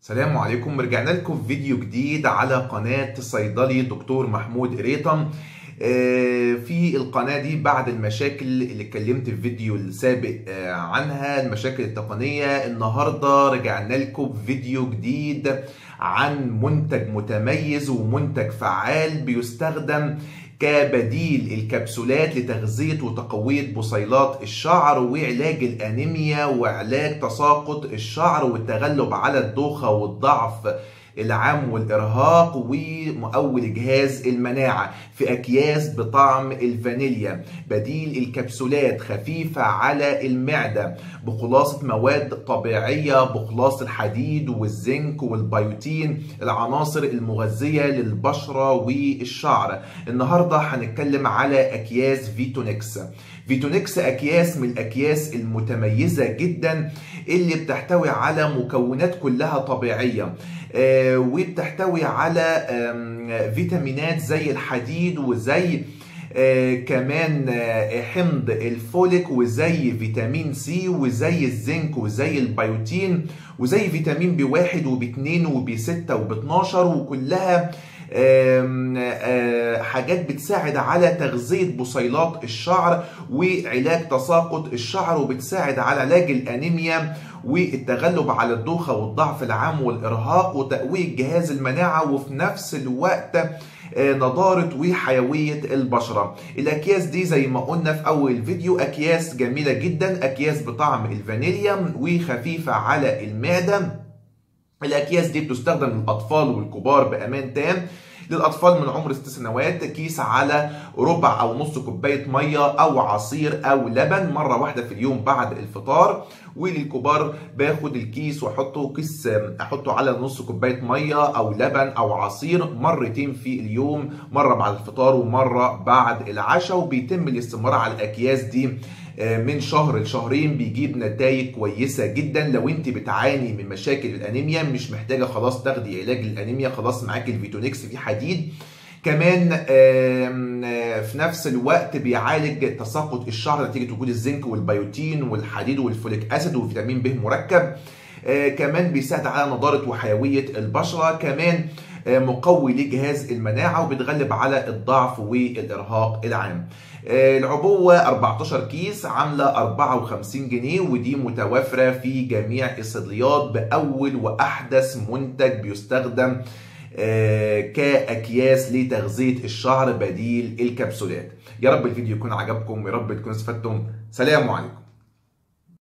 السلام عليكم رجعنا لكم في فيديو جديد على قناة صيدلي دكتور محمود قريطم آه، في القناة دي بعد المشاكل اللي اتكلمت في فيديو السابق آه، عنها المشاكل التقنية النهاردة رجعنا لكم فيديو جديد عن منتج متميز ومنتج فعال بيستخدم كبديل الكبسولات لتغذية وتقوية بصيلات الشعر وعلاج الأنيميا وعلاج تساقط الشعر والتغلب على الدوخة والضعف العام والإرهاق ومؤول جهاز المناعة في أكياس بطعم الفانيليا بديل الكبسولات خفيفة على المعدة بخلاصة مواد طبيعية بخلاص الحديد والزنك والبيوتين العناصر المغذية للبشرة والشعر النهاردة هنتكلم على أكياس فيتونكس فيتونكس أكياس من الأكياس المتميزة جدا اللي بتحتوي على مكونات كلها طبيعية آه، وبتحتوي على فيتامينات زي الحديد وزي آه كمان آه حمض الفوليك وزي فيتامين سي وزي الزنك وزي البيوتين وزي فيتامين بي واحد وبي اتنين وبي ستة وبي اتناشر وكلها آه حاجات بتساعد على تغذية بصيلات الشعر وعلاج تساقط الشعر وبتساعد على علاج الأنيميا والتغلب على الدوخة والضعف العام والإرهاق وتقوية جهاز المناعة وفي نفس الوقت نضارة وحيوية البشرة الأكياس دي زي ما قلنا في أول فيديو أكياس جميلة جدا أكياس بطعم الفانيليا وخفيفة على المعدة الأكياس دي بتستخدم للأطفال والكبار بأمان تام للأطفال من عمر 6 سنوات كيس على ربع أو نص كوباية مية أو عصير أو لبن مرة واحدة في اليوم بعد الفطار وللكبار باخد الكيس واحطه كيس احطه على نص كوبايه ميه او لبن او عصير مرتين في اليوم مره بعد الفطار ومره بعد العشاء وبيتم الاستمرار على الاكياس دي من شهر لشهرين بيجيب نتائج كويسة جدا لو انت بتعاني من مشاكل الانيميا مش محتاجة خلاص تاخدي علاج الانيميا خلاص معاك الفيتونكس في حديد كمان في نفس الوقت بيعالج تساقط الشعر نتيجه وجود الزنك والبيوتين والحديد والفوليك اسيد وفيتامين ب مركب كمان بيساعد على نضاره وحيويه البشره كمان مقوي لجهاز المناعه وبتغلب على الضعف والارهاق العام العبوة 14 كيس عاملة 54 جنيه ودي متوفرة في جميع الصيدليات بأول وأحدث منتج بيستخدم كأكياس لتغذية الشعر بديل الكبسولات يا رب الفيديو يكون عجبكم يا رب تكونوا استفدتم سلام عليكم